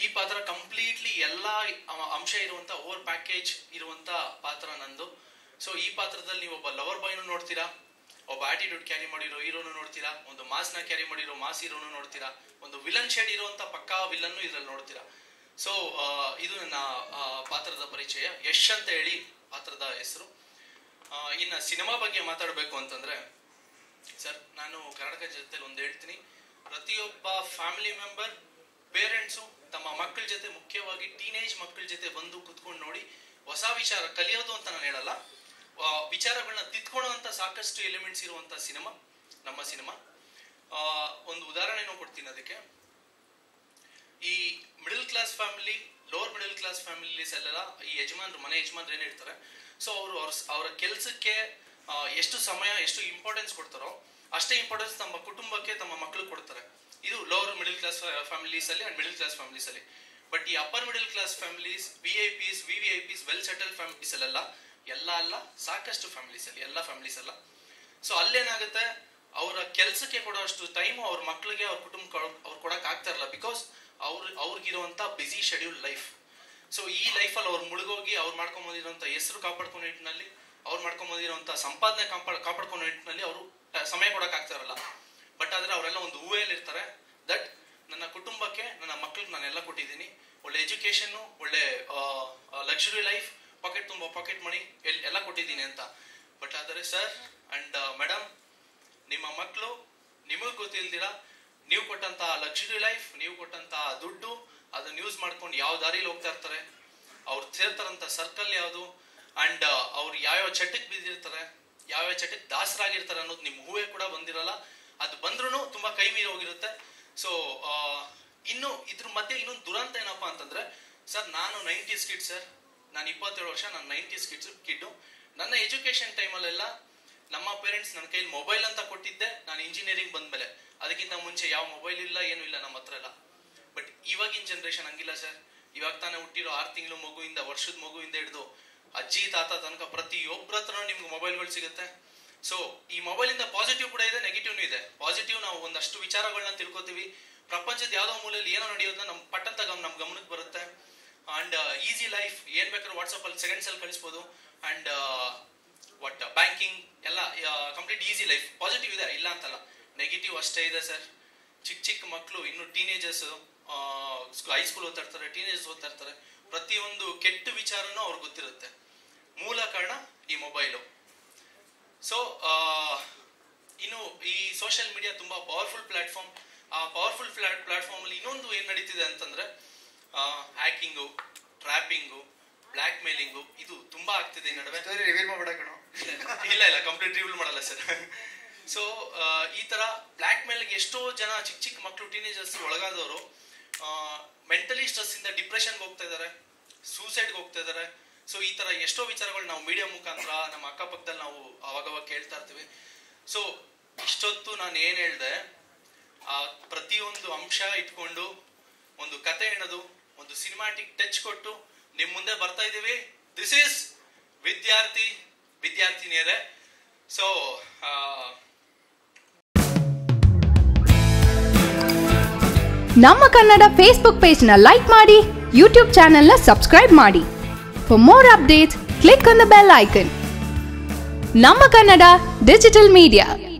ಈ ಪಾತ್ರ ಕಂಪ್ಲೀಟ್ಲಿ ಎಲ್ಲ ಅಂಶ ಇರುವಂತ ಓವರ್ ಪ್ಯಾಕೇಜ್ ಇರುವಂತ ಪಾತ್ರ ನಂದು ಸೊ ಈ ಪಾತ್ರದಲ್ಲಿ ನೀವು ಒಬ್ಬ ಲವರ್ ಬಾಯ್ನು ನೋಡ್ತೀರಾ ಒಬ್ಬ ಆಟಿಟ್ಯೂಡ್ ಕ್ಯಾರಿ ಮಾಡಿರೋ ಹೀರೋನು ನೋಡ್ತೀರಾ ಒಂದು ಮಾಸ್ನ ಕ್ಯಾರಿ ಮಾಡಿರೋ ಮಾಸ್ ಹೀರೋನು ನೋಡ್ತೀರಾ ಒಂದು ವಿಲನ್ ಶೇಡ್ ಇರುವಂತ ಪಕ್ಕಾ ವಿಲನ್ನು ಇದ್ರಲ್ಲಿ ನೋಡ್ತೀರಾ ಸೊ ಇದು ನನ್ನ ಆ, ಪಾತ್ರದ ಪರಿಚಯ ಯಶ್ ಅಂತ ಹೇಳಿ ಪಾತ್ರದ ಹೆಸರು ಇನ್ನು ಸಿನಿಮಾ ಬಗ್ಗೆ ಮಾತಾಡಬೇಕು ಅಂತಂದ್ರೆ ಸರ್ ನಾನು ಕರ್ನಾಟಕ ಜೊತೆಲಿ ಒಂದು ಹೇಳ್ತೀನಿ ಪ್ರತಿಯೊಬ್ಬ ಫ್ಯಾಮಿಲಿ ಮೆಂಬರ್ ಪೇರೆಂಟ್ಸು ತಮ್ಮ ಮಕ್ಕಳ ಜೊತೆ ಮುಖ್ಯವಾಗಿ ಟೀನೇಜ್ ಮಕ್ಕಳ ಜೊತೆ ಬಂದು ಕುತ್ಕೊಂಡು ನೋಡಿ ಹೊಸ ವಿಚಾರ ಕಲಿಯೋದು ಅಂತ ನಾನು ಹೇಳಲ್ಲ ಆ, ವಿಚಾರಗಳನ್ನ ತಿದ್ಕೊಳ್ಳುವಂತ ಸಾಕಷ್ಟು ಎಲಿಮೆಂಟ್ಸ್ ಇರುವಂತ ಸಿನಿಮಾ ನಮ್ಮ ಸಿನಿಮಾ ಆ, ಒಂದು ಉದಾಹರಣೆನೂ ಕೊಡ್ತೀನಿ ಅದಕ್ಕೆ ಈ middle class family lower middle class families ಎಲ್ಲ ಈ ಯಜಮಾನ್ರು ಮನೆ ಯಜಮಾನ್ರು ಏನ್ ಹೇಳ್ತಾರೆ ಸೊ ಅವರು ಅವ್ರ ಅವರ ಕೆಲಸಕ್ಕೆ ಎಷ್ಟು ಸಮಯ ಎಷ್ಟು ಇಂಪಾರ್ಟೆನ್ಸ್ ಕೊಡ್ತಾರೋ ಅಷ್ಟೇ ಇಂಪಾರ್ಟೆನ್ಸ್ ತಮ್ಮ ಕುಟುಂಬಕ್ಕೆ ತಮ್ಮ ಮಕ್ಕಳು ಕೊಡ್ತಾರೆ ಇದು ಲೋವರ್ ಮಿಡಲ್ ಕ್ಲಾಸ್ ಫ್ಯಾಮಿಲೀಸ್ ಅಲ್ಲಿ ಅಂಡ್ ಮಿಡಲ್ ಕ್ಲಾಸ್ ಫ್ಯಾಮಿಲೀಸ್ ಅಲ್ಲಿ ಬಟ್ ಈ upper middle class families V I Ps V V I Ps well settle families ಅಲ್ಲೆಲ್ಲ ಎಲ್ಲ ಅಲ್ಲ ಸಾಕಷ್ಟು ಫ್ಯಾಮಿಲೀಸ್ ಅಲ್ಲಿ ಎಲ್ಲ ಫ್ಯಾಮಿಲೀಸ್ ಅಲ್ಲ ಸೊ ಅಲ್ಲೇನಾಗುತ್ತೆ ಅವರ ಕೆಲಸಕ್ಕೆ ಕೊಡೋಷ್ಟು ಟೈಮ್ ಅವ್ರ ಮಕ್ಕಳಿಗೆ ಅವ್ರ ಕುಟುಂಬ ಅವ್ರು ಕೊಡಕ್ ಆಗ್ತಾ ಇರಲ್ಲ ಬಿಕಾಸ್ ಅವ್ರ ಅವ್ರಿಗಿರುವಂತ ಬಿಸಿ ಶೆಡ್ಯೂಲ್ ಲೈಫ್ ಸೊ ಈ ಲೈಫಲ್ಲಿ ಅವ್ರು ಮುಳುಗೋಗಿ ಅವ್ರು ಮಾಡ್ಕೊಂಬಂದಿರುವಂತ ಹೆಸರು ಕಾಪಾಡ್ಕೊಂಡ ನಿಟ್ಟಿನಲ್ಲಿ ಅವ್ರು ಮಾಡ್ಕೊಂಬಂದಿರುವಂತ ಸಂಪಾದನೆ ಕಾಪಾಡ್ ಕಾಪಾಡ್ಕೊಂಡ ನಿಟ್ಟಿನಲ್ಲಿ ಅವರು ಸಮಯ ಕೊಡಕ್ ಆಗ್ತಾ ಇರಲ್ಲ ಬಟ್ ಆದ್ರೆ ಅವರೆಲ್ಲ ಒಂದು ಹೂವೆಯಲ್ಲಿ ಇರ್ತಾರೆ ದಟ್ ನನ್ನ ಕುಟುಂಬಕ್ಕೆ ನನ್ನ ಮಕ್ಳಿಗೆ ನಾನೆಲ್ಲ ಕೊಟ್ಟಿದ್ದೀನಿ ಒಳ್ಳೆ ಎಜುಕೇಶನ್ ಒಳ್ಳೆ ಲಕ್ಸುರಿ ಲೈಫ್ ಪಾಕೆಟ್ ತುಂಬ ಪಾಕೆಟ್ ಮನಿ ಎಲ್ಲ ಕೊಟ್ಟಿದ್ದೀನಿ ಅಂತ ಬಟ್ ಆದರೆ ಸರ್ ಅಂಡ್ ಮೇಡಮ್ ನಿಮ್ಮ ಮಕ್ಕಳು ನಿಮಗೆ ಗೊತ್ತಿಲ್ದಿರ ನೀವು ಕೊಟ್ಟಂತ ಲಕ್ಸುರಿ ಲೈಫ್ ನೀವು ಕೊಟ್ಟಂತ ದುಡ್ಡು ಅದನ್ನ ಯೂಸ್ ಮಾಡ್ಕೊಂಡು ಯಾವ ದಾರಿಲಿ ಹೋಗ್ತಾ ಇರ್ತಾರೆ ಅವ್ರು ಸೇರ್ತಾರಂತ ಸರ್ಕಲ್ ಯಾವುದು ಅಂಡ್ ಅವ್ರು ಯಾವ್ಯಾವ ಚಟಕ್ಕೆ ಬಿದ್ದಿರ್ತಾರೆ ಯಾವ್ಯಾವ ಚಟಕ್ಕೆ ದಾಸರಾಗಿರ್ತಾರೆ ಅನ್ನೋದು ನಿಮ್ ಹೂವೇ ಕೂಡ ಬಂದಿರಲ್ಲ ಅದು ಬಂದ್ರೂ ತುಂಬಾ ಕೈ ಮೀರಿ ಹೋಗಿರುತ್ತೆ ಸೊ ಇನ್ನು ಇದ್ರ ಮಧ್ಯೆ ಇನ್ನೊಂದು ದುರಂತ ಏನಪ್ಪಾ ಅಂತಂದ್ರೆ ಸರ್ ನಾನು ನೈಂಟೀಸ್ ಕಿಡ್ ಸರ್ ನಾನು ಇಪ್ಪತ್ತೇಳು ವರ್ಷ ನಾನು ನೈಂಟೀಸ್ ಕಿಡ್ಸ್ ಕಿಡ್ಡು ನನ್ನ ಎಜುಕೇಶನ್ ಟೈಮಲ್ಲೆಲ್ಲ ನಮ್ಮ ಪೇರೆಂಟ್ಸ್ ನನ್ನ ಕೈಲಿ ಮೊಬೈಲ್ ಅಂತ ಕೊಟ್ಟಿದ್ದೆ ನಾನು ಇಂಜಿನಿಯರಿಂಗ್ ಬಂದ್ಮೇಲೆ ಅದಕ್ಕಿಂತ ಮುಂಚೆ ಯಾವ ಮೊಬೈಲ್ ಇಲ್ಲ ಏನು ಇಲ್ಲ ನಮ್ಮ ಹತ್ರ ಎಲ್ಲ ಬಟ್ ಇವಾಗಿನ ಜನರೇಷನ್ ಹಂಗಿಲ್ಲ ಸರ್ ಇವಾಗ ತಾನೇ ಹುಟ್ಟಿರೋ ಆರು ತಿಂಗಳು ಮಗುವಿಂದ ವರ್ಷದ ಮಗುವಿಂದ ಹಿಡಿದು ಅಜ್ಜಿ ತಾತ ತನಕ ಪ್ರತಿಯೊಬ್ಬರ ಹತ್ರ ನಿಮ್ಗೆ ಮೊಬೈಲ್ಗಳು ಸಿಗುತ್ತೆ ಸೊ ಈ ಮೊಬೈಲ್ ಇಂದ ಪಾಸಿಟಿವ್ ಕೂಡ ಇದೆ ನೆಗೆಟಿವ್ ಇದೆ ಪಾಸಿಟಿವ್ ನಾವು ಒಂದಷ್ಟು ವಿಚಾರಗಳನ್ನ ತಿಳ್ಕೊತೀವಿ ಪ್ರಪಂಚದ ಯಾವ್ದೋ ಮೂಲೆಯಲ್ಲಿ ಏನೋ ನಡೆಯೋದನ್ನ ನಮ್ ಪಟ್ಟಂತ ಗಮ್ ನಮ್ ಗಮನಕ್ಕೆ ಬರುತ್ತೆ ಅಂಡ್ ಈಸಿ ಲೈಫ್ ಏನ್ ಬೇಕಾದ್ರೂ ವಾಟ್ಸಪ್ ಅಲ್ಲಿ ಸೆಕೆಂಡ್ಸ್ ಅಲ್ಲಿ ಕಳಿಸ್ಬೋದು ಅಂಡ್ ವಾಟ್ ಬ್ಯಾಂಕಿಂಗ್ ಎಲ್ಲ ಕಂಪ್ಲೀಟ್ ಈಸಿ ಲೈಫ್ ಪಾಸಿಟಿವ್ ಇದೆ ಇಲ್ಲ ಅಂತಲ್ಲ ನೆಗೆಟಿವ್ ಅಷ್ಟೇ ಇದೆ ಸರ್ ಚಿಕ್ಕ ಚಿಕ್ಕ ಮಕ್ಕಳು ಇನ್ನು ಟೀನೇಜರ್ಸ್ ಹೈಸ್ಕೂಲ್ ಓದ್ತಾ ಇರ್ತಾರೆ ಟೀನೇಜರ್ಸ್ ಓದ್ತಾ ಇರ್ತಾರೆ ಪ್ರತಿಯೊಂದು ಕೆಟ್ಟ ವಿಚಾರನೂ ಅವ್ರಿಗೆ ಗೊತ್ತಿರುತ್ತೆ ಮೂಲ ಕಾರಣ ಈ ಮೊಬೈಲು ಸೊ ಇನ್ನು ಈ ಸೋಷಿಯಲ್ ಮೀಡಿಯಾ ತುಂಬಾ ಪವರ್ಫುಲ್ ಪ್ಲಾಟ್ಫಾರ್ಮ್ ಆ ಪವರ್ಫುಲ್ ಪ್ಲಾಟ್ಫಾರ್ಮ್ ಅಲ್ಲಿ ಇನ್ನೊಂದು ಏನ್ ನಡೀತಿದೆ ಅಂತಂದ್ರೆ ಹ್ಯಾಕಿಂಗು ಟ್ರ್ಯಾಪಿಂಗು ಬ್ಲ್ಯಾಕ್ ಮೇಲಿಂಗು ಇದು ತುಂಬಾ ಆಗ್ತಿದೆ ಈ ನಡುವೆ ಸ್ಟೋರಿ ರಿವೀಲ್ ಮಾಡ್ಬೇಡ ಕಣೋ ಇಲ್ಲ ಇಲ್ಲ ಕಂಪ್ಲೀಟ್ ರಿವೀಲ್ ಮಾಡಲ್ಲ ಸರ್ ಸೊ ಈ ತರ ಬ್ಲ್ಯಾಕ್ ಮೇಲ್ಗೆ ಎಷ್ಟೋ ಜನ ಚಿಕ್ಕ ಚಿಕ್ಕ ಮಕ್ಕಳು ಟೀನೇಜರ್ಸ್ ಒಳಗಾದವರು ಮೆಂಟಲಿ ಸ್ಟ್ರೆಸ್ ಇಂದ ಡಿಪ್ರೆಷನ್ಗೆ ಹೋಗ್ತಾ ಇದಾರೆ ಸೂಸೈಡ್ಗೆ ಹೋಗ್ತಾ ಇದಾರೆ ಸೊ ಈ ತರ ಎಷ್ಟೋ ವಿಚಾರಗಳು ನಾವು ಮೀಡಿಯಾ ಮುಖಾಂತರ ನಮ್ಮ ಅಕ್ಕಪಕ್ಕದಲ್ಲಿ ನಾವು ಅವಾಗವಾಗ ಕೇಳ್ತಾ ಇರ್ತೀವಿ ಸೊ ಇಷ್ಟೊತ್ತು ನಾನು ಏನ್ ಹೇಳ್ದೆ ಆ ಪ್ರತಿಯೊಂದು ಅಂಶ ಇಟ್ಕೊಂಡು ಒಂದು ಕತೆ ಎಣದು ಒಂದು ಸಿನಿಮಾಟಿಕ್ ಟಚ್ ಕೊಟ್ಟು ನಿಮ್ ಮುಂದೆ ಬರ್ತಾ ಇದೀವಿ ದಿಸ್ ಈಸ್ ವಿದ್ಯಾರ್ಥಿ ವಿದ್ಯಾರ್ಥಿನಿಯರೇ ಸೊ ನಮ್ಮ ಕನ್ನಡ ಫೇಸ್ಬುಕ್ ಪೇಜ್ನ ಲೈಕ್ ಮಾಡಿ ಯೂಟ್ಯೂಬ್ ಚಾನೆಲ್ನ ಸಬ್ಸ್ಕ್ರೈಬ್ ಮಾಡಿ for more updates click on the bell icon ನಮ್ಮ ಕನ್ನಡ ಡಿಜಿಟಲ್ ಮೀಡಿಯಾ